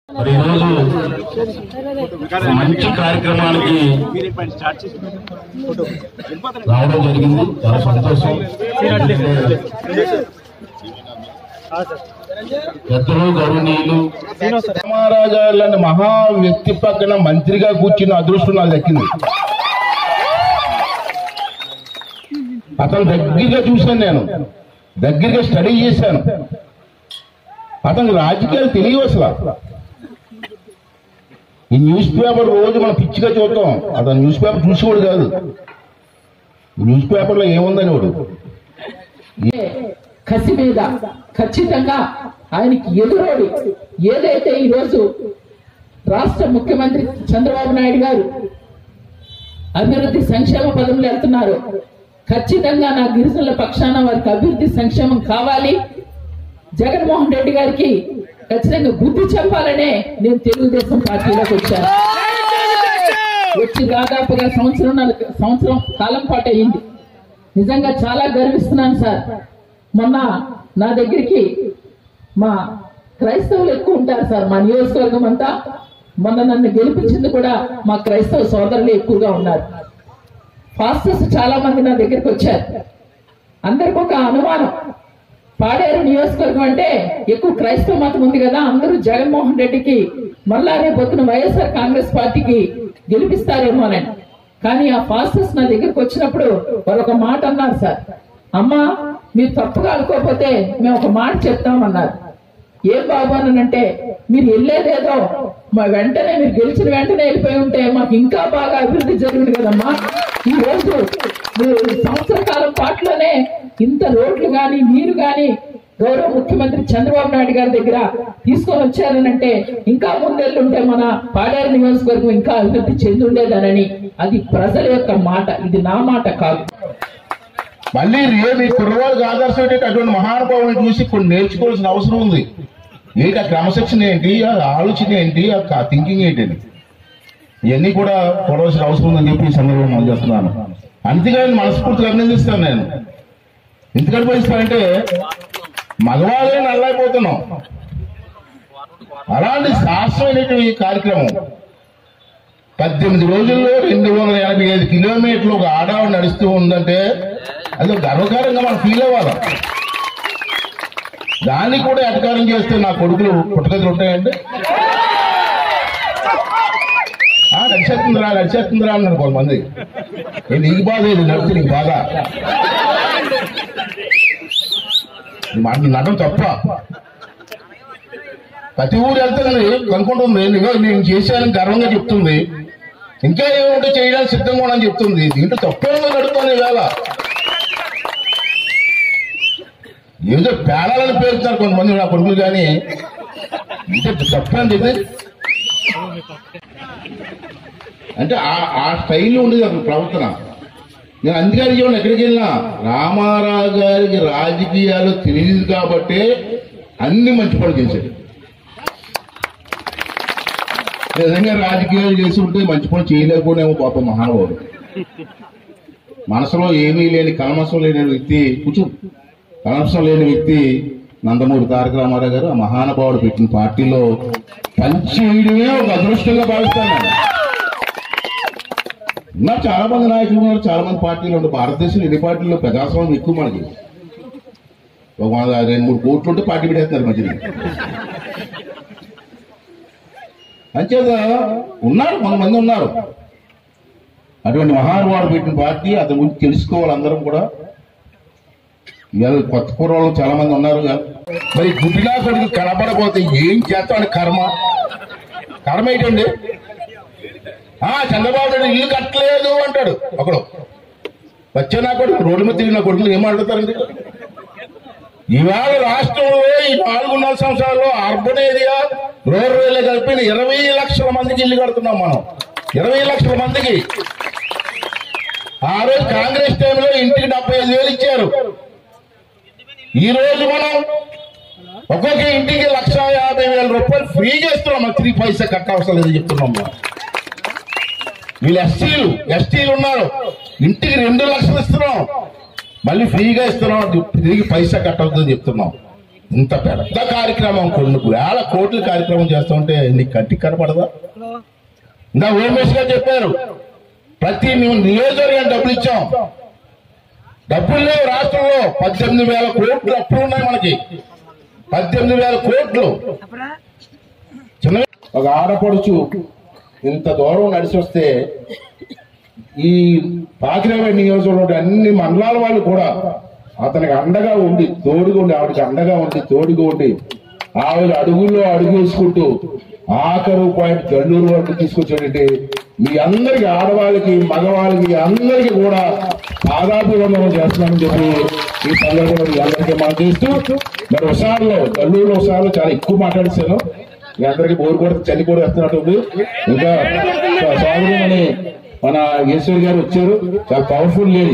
మరి ఈరోజు ఒక మంచి కార్యక్రమానికి రావడం జరిగింది చాలా సంతోషం పెద్దలు గౌరవనీయులు రామారాజా లాంటి మహా వ్యక్తి పక్కన మంత్రిగా కూర్చున్న అదృష్టం నాకు దక్కింది అతను దగ్గరగా చూశాను నేను దగ్గరగా స్టడీ చేశాను అతనికి రాజకీయాలు తెలియవు అసలు ఈ న్యూస్ పేపర్ రోజు మనం పిచ్చిగా చూద్దాం అతను న్యూస్ పేపర్ చూసేవాడు కాదు న్యూస్ పేపర్లో ఏముందని వాడు కసి మీద ఖచ్చితంగా ఆయనకి ఎదురోడి ఏదైతే ఈరోజు రాష్ట్ర ముఖ్యమంత్రి చంద్రబాబు నాయుడు గారు అభివృద్ధి సంక్షేమ పదంలో వెళ్తున్నారు ఖచ్చితంగా నా గిరిజనుల పక్షాన వారికి అభివృద్ధి సంక్షేమం కావాలి జగన్మోహన్ రెడ్డి గారికి ఖచ్చితంగా బుద్ధి చెప్పాలనే నేను తెలుగుదేశం పార్టీలోకి వచ్చాను వచ్చి దాదాపుగా సంవత్సరం సంవత్సరం కాలం పాటు అయింది నిజంగా చాలా గర్విస్తున్నాను సార్ మొన్న నా దగ్గరికి మా క్రైస్తవులు ఎక్కువ ఉంటారు సార్ మా నియోజకవర్గం అంతా మొన్న నన్ను గెలిపించింది కూడా మా క్రైస్తవ సోదరులు ఎక్కువగా ఉన్నారు ఫాస్టర్స్ చాలా మంది నా దగ్గరికి వచ్చారు అందరికి ఒక అనుమానం పాడేరు నియోజకవర్గం అంటే ఎక్కువ క్రైస్తవ మతం ఉంది కదా అందరూ జగన్మోహన్ రెడ్డికి మళ్ళా రేపొద్దున వైఎస్ఆర్ కాంగ్రెస్ పార్టీకి గెలిపిస్తారేమో అని కానీ ఆ ఫాస్టర్స్ నా దగ్గరికి వచ్చినప్పుడు వాళ్ళు ఒక మాట అన్నారు సార్ అమ్మా మీరు తప్పుగా అనుకోకపోతే మేము ఒక మాట చెప్తామన్నారు ఏం బాబు అనంటే మీరు వెళ్ళేదేదో మా వెంటనే మీరు గెలిచిన వెంటనే వెళ్ళిపోయి ఉంటే మాకు ఇంకా బాగా అభివృద్ధి జరిగింది కదమ్మా ఈ రోజు మీరు సంవత్సర కాలం పాటులోనే ఇంత రోడ్లు గాని నీరు గాని గౌరవ ముఖ్యమంత్రి చంద్రబాబు నాయుడు గారి దగ్గర తీసుకొని వచ్చారనంటే ఇంకా ముందెళ్ళుంటే మన పాడేరు నియోజకవర్గం ఇంకా అభివృద్ధి చెందుండేదనని అది ప్రజల యొక్క మాట ఇది నా మాట కాదు మళ్ళీ రేపు ఈ కుర్రవాళ్ళకి ఆదర్శం ఏంటంటే అటువంటి మహానుభావుని చూసి కొన్ని నేర్చుకోవాల్సిన అవసరం ఉంది ఏంటి ఆ క్రమశిక్షణ ఏంటి ఆ ఆలోచన ఏంటి ఆ థింకింగ్ ఏంటి అని ఇవన్నీ కూడా చూడవలసిన అవసరం ఉందని చెప్పి ఈ సందర్భంగా మనం చేస్తున్నాను అంతేగాని మనస్ఫూర్తిగా అభినందిస్తాను నేను ఎందుకంటే పోయిస్తానంటే మగవాళ్ళే నల్లైపోతున్నాం అలాంటి శాస్త్రమైనటువంటి కార్యక్రమం పద్దెనిమిది రోజుల్లో రెండు వందల ఎనభై ఐదు కిలోమీటర్లు ఒక ఆడవాడు నడుస్తూ ఉందంటే అది ఒక గర్వకారంగా మనం ఫీల్ అవ్వాలి దాన్ని కూడా ఎటకారం చేస్తే నా కొడుకులు పుట్టగతులు ఉంటాయండి ఆ, నడిచేస్తుందిరా నడిచేస్తుందిరా అన్నాడు కొంతమంది ఏ, నీకు బాధ ఇది నడిచి నీకు బాగా మాట నడడం తప్ప ప్రతి ఊరు వెళ్తుంది కనుక్కుంటుంది నేను నేను చేశానని గర్వంగా చెప్తుంది ఇంకా ఏమిటో చేయడానికి సిద్ధంగా ఉండని చెప్తుంది దీంట్లో తప్పేమో నడుపుతుంది వేళ ఏదో పేడాలని పేరుతున్నారు కొంతమంది నా కొడుకులు కానీ అంటే తప్పని చెప్పి అంటే ఆ- ఆ స్టైల్లో ఉండేది అసలు ప్రవర్తన నేను అందుకని చెప్పిన ఎక్కడికి వెళ్ళినా రామారావు గారికి రాజకీయాలు తెలియదు కాబట్టి అన్ని మంచి పనులు చేశాడు నిజంగా రాజకీయాలు చేసి ఉంటే మంచి పనులు చేయలేకపోనేమో పాప మహానుభావుడు మనసులో ఏమీ లేని కల్మసం లేని వ్యక్తి కూర్చో కల్మసం లేని వ్యక్తి నందమూరి తారక రామారావు గారు ఆ మహానుభావుడు పెట్టిన పార్టీలో పనిచేయడమే ఒక అదృష్టంగా భావిస్తాను నేను. ఉన్నారు చాలా మంది నాయకులు ఉన్నారు చాలా మంది పార్టీలు ఉన్నారు భారతదేశంలో ఎన్ని పార్టీల్లో ప్రజాస్వామ్యం ఎక్కువ మనకి ఒక వంద రెండు మూడు కోట్లు ఉంటే పార్టీ పెట్టేస్తున్నారు మధ్యలో అంచేత ఉన్నారు కొంతమంది ఉన్నారు అటువంటి మహానుభావుడు పెట్టిన పార్టీ అతని గురించి తెలుసుకోవాలి అందరం కూడా ఇవాళ కొత్త పూర్వాళ్ళు చాలా మంది ఉన్నారు మరి గుడ్డిలా కొడుకు కనపడపోతే ఏం చేస్తాడు కర్మ కర్మ ఏంటండి ఆ చంద్రబాబు నాయుడు ఇల్లు కట్టలేదు అంటాడు ఒకడు వచ్చే నా కొడుకు రోడ్డు మీద తిరిగిన కొడుకులు ఏం మాట్లాడతారండి ఇవాళ రాష్ట్రంలో ఈ నాలుగున్నర సంవత్సరాల్లో అర్బన్ ఏరియా రూరల్ ఏరియా కలిపి ఇరవై లక్షల మందికి ఇల్లు కడుతున్నాం మనం ఇరవై లక్షల మందికి ఆ రోజు కాంగ్రెస్ టైంలో ఇంటికి డెబ్బై ఐదు వేలు ఇచ్చారు ఈ రోజు మనం ఒక్కొక్క ఇంటికి లక్ష యాభై వేల రూపాయలు ఫ్రీ చేస్తున్నాం మన త్రీ పైసా కట్టవసరం లేదు చెప్తున్నాం మనం వీళ్ళు ఎస్టీలు ఎస్టీలు ఉన్నారు ఇంటికి రెండు లక్షలు ఇస్తున్నాం మళ్ళీ ఫ్రీగా ఇస్తున్నాం తిరిగి పైసా కట్టవద్దని చెప్తున్నాం ఇంత పెద్ద కార్యక్రమం కొన్ని వేల కోట్ల కార్యక్రమం చేస్తుంటే నీకు కంటికి కనపడదా ఇంకా ఓమేష్ గారు చెప్పారు ప్రతి ని- నియోజకవర్గానికి డబ్బులు ఇచ్చాం డబ్బులు లేవు రాష్ట్రంలో పద్దెనిమిది వేల కోట్లు అప్పులు ఉన్నాయి మనకి పద్దెనిమిది వేల కోట్లు చిన్న ఒక ఆడపడుచు ఇంత దూరం నడిచి వస్తే ఈ పాకిరాబాద్ నియోజకవర్గంలో అన్ని మండలాల వాళ్ళు కూడా అతనికి అండగా ఉండి తోడుగా ఉండి ఆవిడకి అండగా ఉండి తోడుగా ఉండి ఆవిడ అడుగుల్లో అడుగు వేసుకుంటూ ఆఖరు పాయింట్ జల్లూరు వరకు తీసుకొచ్చేటంటే మీ అందరికి ఆడవాళ్ళకి మగవాళ్ళకి అందరికీ కూడా పాదాభివందనం చేస్తున్నామని చెప్పి ఈ సందర్భంలో మీ అందరికీ మనం చేస్తూ మరి ఒకసారిలో జల్లూరులో ఒకసారిలో చాలా ఎక్కువ మాట్లాడిస్తాను మీ అందరికీ బోరు కూడా చలి కూడా వేస్తున్నట్టు ఉంది ఇంకా సోదరు అని మన ఈశ్వర్ గారు వచ్చారు చాలా పవర్ఫుల్ లేడీ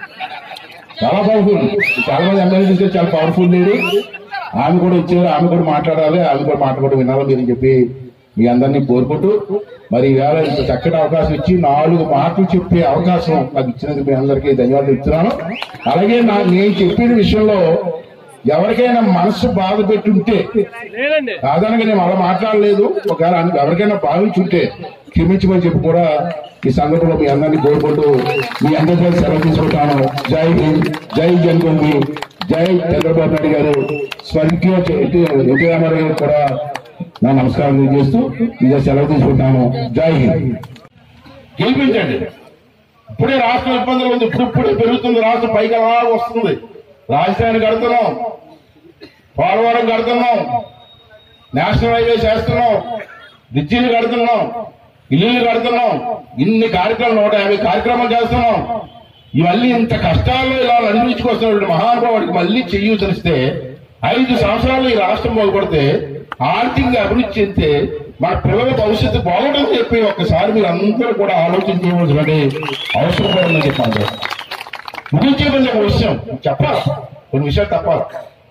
చాలా పవర్ఫుల్ చాలా మంది ఎమ్మెల్యే చూస్తే చాలా పవర్ఫుల్ లేడీ ఆమె కూడా వచ్చారు ఆమె కూడా మాట్లాడాలి ఆమె కూడా మాట్లాడడం వినాలి మీరు చెప్పి మీ అందరినీ కోరుకుంటూ మరి ఈవేళ ఇంత చక్కటి అవకాశం ఇచ్చి నాలుగు మాటలు చెప్పే అవకాశం నాకు ఇచ్చినందుకు మీ అందరికీ ధన్యవాదాలు ఇస్తున్నాను అలాగే నా నేను చెప్పిన విషయంలో ఎవరికైనా మనసు బాధ పెట్టుంటే సాధారణంగా నేను అలా మాట్లాడలేదు ఒకవేళ అన్- ఎవరికైనా భావించుంటే క్షమించమని చెప్పి కూడా ఈ సందర్భంలో మీ అందరినీ కోరుకుంటూ మీ అందరితో సెలవు తీసుకుంటాను జై హింద్ జై జన్మభూమి జై చంద్రబాబు నాయుడు గారు స్వర్గీయ ఎన్టీ ఎన్టీ రామారావు గారు కూడా నా నమస్కారం తెలియజేస్తూ ఇదే సెలవు తీసుకుంటాను జై హింద్ గెలిపించండి ఇప్పుడే రాష్ట్రం ఇబ్బందులు ఉంది ఇప్పుడు ఇప్పుడే పెరుగుతుంది రాష్ట్రం పైకి అలా వస్తుంది రాజధాని కడుతున్నాం పోలవరం కడుతున్నాం నేషనల్ హైవే చేస్తున్నాం బ్రిడ్జీలు కడుతున్నాం ఇల్లులు కడుతున్నాం ఇన్ని కార్యక్రమాలు నూట యాభై కార్యక్రమాలు చేస్తున్నాం ఇవన్నీ ఇంత కష్టాల్లో ఇలా అనుభవించుకొస్తున్న మహానుభావుడికి మళ్ళీ చెయ్యి తెలిస్తే ఐదు సంవత్సరాలు ఈ రాష్ట్రం బాగుపడితే ఆర్థికంగా అభివృద్ధి చెందితే మన పిల్లల భవిష్యత్తు బాగుంటుందని చెప్పి ఒక్కసారి మీరు అందరూ కూడా ఆలోచన చేయవలసిన అవసరం కూడా ఉందని చెప్పాను ముగించేది ఒక విషయం చెప్పాలి కొన్ని విషయాలు తప్పాలి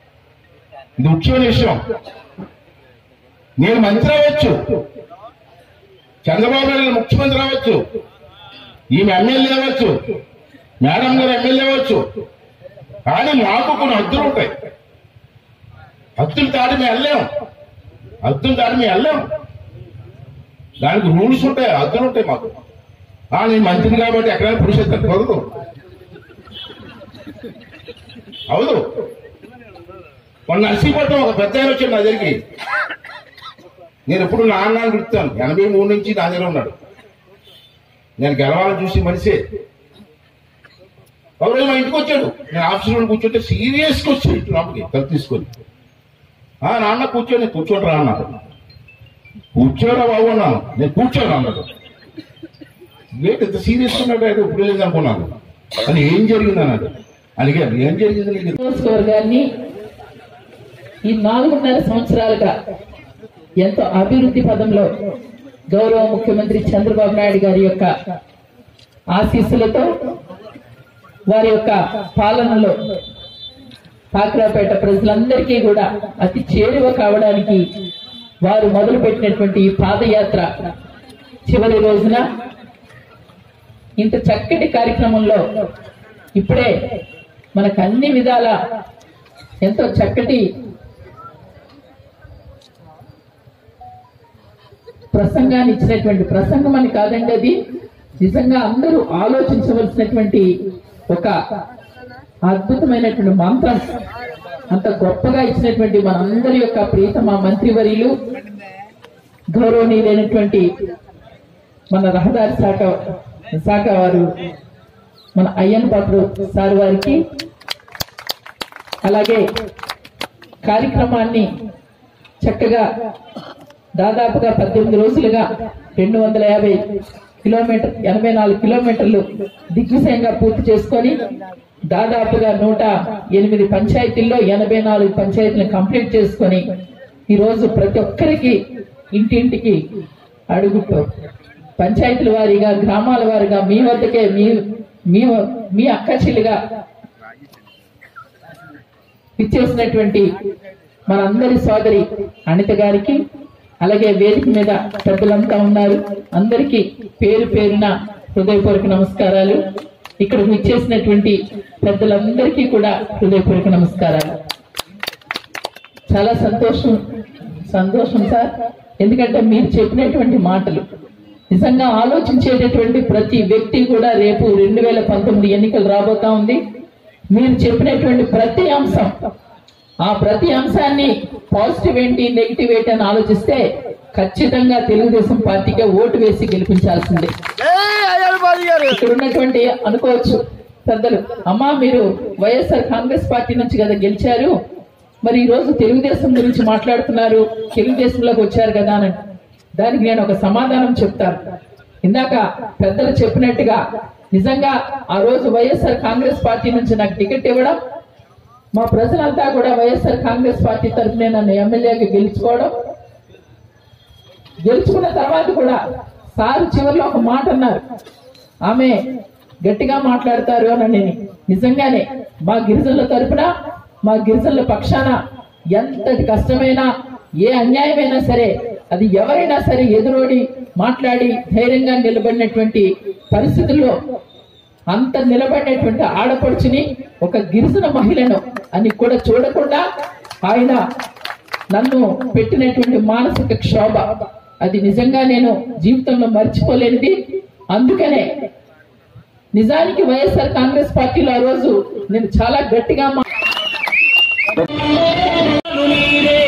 ఇది ముఖ్యమైన విషయం నేను మంత్రి అవ్వచ్చు చంద్రబాబు నాయుడు గారు ముఖ్యమంత్రి అవ్వచ్చు ఈమె ఎమ్మెల్యే అవ్వచ్చు మేడం గారు ఎమ్మెల్యే అవ్వచ్చు కానీ మాకు కొన్ని హద్దులు ఉంటాయి హద్దులు దాటి మేము వెళ్ళాం హద్దులు దాటి మేము వెళ్ళాం దానికి రూల్స్ ఉంటాయి హద్దులు ఉంటాయి మాకు ఆ, నేను మంత్రిని కాబట్టి ఎక్కడైనా పురుషత్వం కుదరదు అవును మొన్న నర్సీపట్నం ఒక పెద్ద ఆయన వచ్చాడు నా దగ్గరికి నేను ఎప్పుడు నాన్న అని పిలుస్తాను ఎనభై మూడు నుంచి నా దగ్గర ఉన్నాడు నేను గెలవాలని చూసి మనిషే ఒకరోజు మా ఇంటికి వచ్చాడు నేను ఆఫీసులో కూర్చుంటే సీరియస్గా వచ్చాడు ఇంటి లోపలికి తలుపు తీసుకొని ఆ నాన్న కూర్చొని కూర్చోండి రా అన్నాడు కూర్చోరా బాబు అన్నాను నేను కూర్చోను అన్నాడు ఏంటి ఇంత సీరియస్ ఉన్నాడు అయితే ఇప్పుడు లేదు అనుకున్నాను అని ఏం జరిగింది అన్నాడు అడిగాను ఏం జరిగింది నీకు నియోజకవర్గాన్ని ఈ నాలుగున్నర సంవత్సరాలుగా ఎంతో అభివృద్ధి పదంలో గౌరవ ముఖ్యమంత్రి చంద్రబాబు నాయుడు గారి యొక్క ఆశీస్సులతో వారి యొక్క పాలనలో పాక్రాపేట ప్రజలందరికీ కూడా అతి చేరువ కావడానికి వారు మొదలుపెట్టినటువంటి ఈ పాదయాత్ర చివరి రోజున ఇంత చక్కటి కార్యక్రమంలో ఇప్పుడే మనకు అన్ని విధాల ఎంతో చక్కటి ప్రసంగాన్ని ఇచ్చినటువంటి ప్రసంగం అని కాదండి అది నిజంగా అందరూ ఆలోచించవలసినటువంటి ఒక అద్భుతమైనటువంటి మంత్రం అంత గొప్పగా ఇచ్చినటువంటి మనందరి యొక్క ప్రీతమ మంత్రివర్యులు గౌరవనీయులైనటువంటి మన రహదారి శాఖ శాఖ వారు మన అయ్యన్ పాత్ర సార్ వారికి అలాగే కార్యక్రమాన్ని చక్కగా దాదాపుగా పద్దెనిమిది రోజులుగా రెండు వందల యాభై కిలోమీటర్ ఎనభై నాలుగు కిలోమీటర్లు దిగ్విజయంగా పూర్తి చేసుకొని దాదాపుగా నూట ఎనిమిది పంచాయతీల్లో ఎనభై నాలుగు పంచాయతీలను కంప్లీట్ చేసుకొని ఈ రోజు ప్రతి ఒక్కరికి ఇంటింటికి అడుగుతూ పంచాయతీల వారీగా గ్రామాల వారీగా మీ వద్దకే మీ మీ మీ అక్కచిల్లుగా ఇచ్చేసినటువంటి మనందరి సోదరి అనిత గారికి అలాగే వేదిక మీద పెద్దలంతా ఉన్నారు అందరికీ పేరు పేరున హృదయపూర్వక నమస్కారాలు ఇక్కడ ఇచ్చేసినటువంటి పెద్దలందరికీ కూడా హృదయపూర్వక నమస్కారాలు చాలా సంతోషం సంతోషం సార్ ఎందుకంటే మీరు చెప్పినటువంటి మాటలు నిజంగా ఆలోచించేటటువంటి ప్రతి వ్యక్తి కూడా రేపు రెండు వేల పంతొమ్మిది ఎన్నికలు రాబోతా ఉంది మీరు చెప్పినటువంటి ప్రతి అంశం ఆ ప్రతి అంశాన్ని పాజిటివ్ ఏంటి నెగిటివ్ ఏంటి అని ఆలోచిస్తే ఖచ్చితంగా తెలుగుదేశం పార్టీకే ఓటు వేసి గెలిపించాల్సిందే ఇక్కడ ఉన్నటువంటి అనుకోవచ్చు పెద్దలు అమ్మా మీరు వైఎస్ఆర్ కాంగ్రెస్ పార్టీ నుంచి కదా గెలిచారు మరి ఈ రోజు తెలుగుదేశం గురించి మాట్లాడుతున్నారు తెలుగుదేశంలోకి వచ్చారు కదా అని దానికి నేను ఒక సమాధానం చెప్తాను ఇందాక పెద్దలు చెప్పినట్టుగా నిజంగా ఆ రోజు వైఎస్ఆర్ కాంగ్రెస్ పార్టీ నుంచి నాకు టికెట్ ఇవ్వడం మా ప్రజలంతా కూడా వైఎస్ఆర్ కాంగ్రెస్ పార్టీ తరఫున నన్ను ఎమ్మెల్యేగా గెలుచుకోవడం గెలుచుకున్న తర్వాత కూడా సార్ చివరిలో ఒక మాట అన్నారు ఆమె గట్టిగా మాట్లాడతారు అని నిజంగానే మా గిరిజనుల తరపున మా గిరిజనుల పక్షాన ఎంతటి కష్టమైనా ఏ అన్యాయమైనా సరే అది ఎవరైనా సరే ఎదురోడి మాట్లాడి ధైర్యంగా నిలబడినటువంటి పరిస్థితుల్లో అంత నిలబడినటువంటి ఆడపడుచుని ఒక గిరిజన మహిళను అని కూడా చూడకుండా ఆయన నన్ను పెట్టినటువంటి మానసిక క్షోభ అది నిజంగా నేను జీవితంలో మర్చిపోలేనిది అందుకనే నిజానికి వైఎస్ఆర్ కాంగ్రెస్ పార్టీలో ఆ రోజు నేను చాలా గట్టిగా మా నీరే